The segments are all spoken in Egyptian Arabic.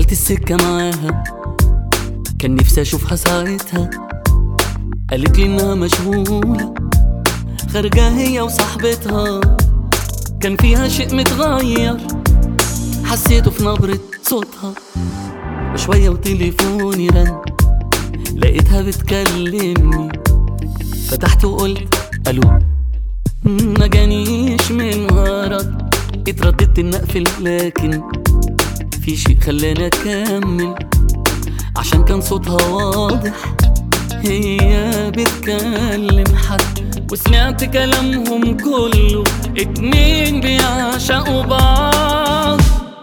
دخلت السكة معاها كان نفسي اشوفها ساعتها قالت لي انها مشغولة خارجة هي وصاحبتها كان فيها شيء متغير حسيته في نبرة صوتها وشوية وتليفوني رن لقيتها بتكلمني فتحت وقلت الو ما جانيش من غرض اترددت ان اقفل لكن في شيء خلاني اكمل عشان كان صوتها واضح هي بتكلم حد وسمعت كلامهم كله اتنين بيعشقوا بعض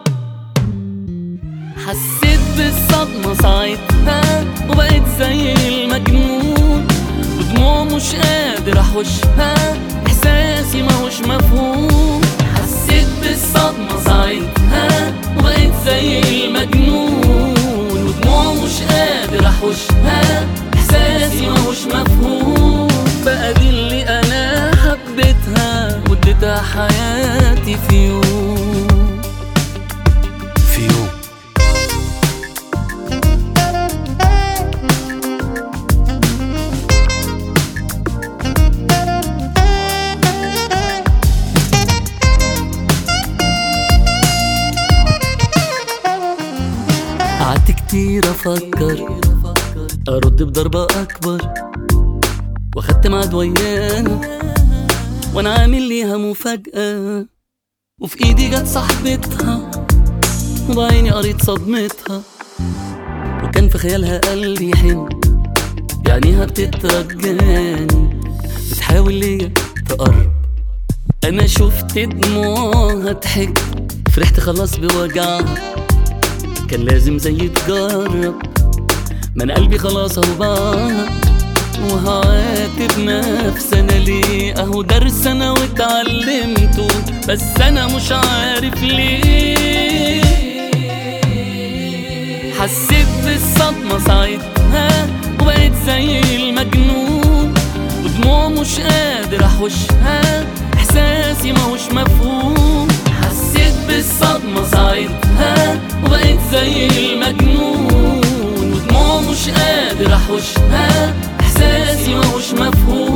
حسيت بالصدمة ساعتها وبقيت زي المجنون ودموع مش قادر احوشها احساسي ماهوش مفهوم حسيت بالصدمة ساعتها وبقيت زي المجنون ودموع مش قادر احوشها احساسي ماهوش مفهوم بقى دي اللي انا حبيتها واديتها حياتي في يوم في يوم قعدت كتير افكر ارد بضربة اكبر واخدت ميعاد وياها وانا عامل ليها مفاجأة وفي ايدي جت صاحبتها وبعيني قريت صدمتها وكان في خيالها قلبي يحن بعينيها بتترجاني بتحاول ليا تقرب انا شفت دموعها ضحك فرحت خلاص بوجعها كان لازم زي تجرب ما انا قلبي خلاص اهو باع وهعاتب نفسي انا ليه اهو درس انا واتعلمته بس انا مش عارف ليه حسيت بالصدمة ساعتها وبقيت زي المجنون ودموع مش قادر احوشها احساسي ماهوش مفهوم حسيت بالصدمة ساعتها وبقيت زي المجنون ودموع مش قادر احوشها احساسي ماهوش مفهوم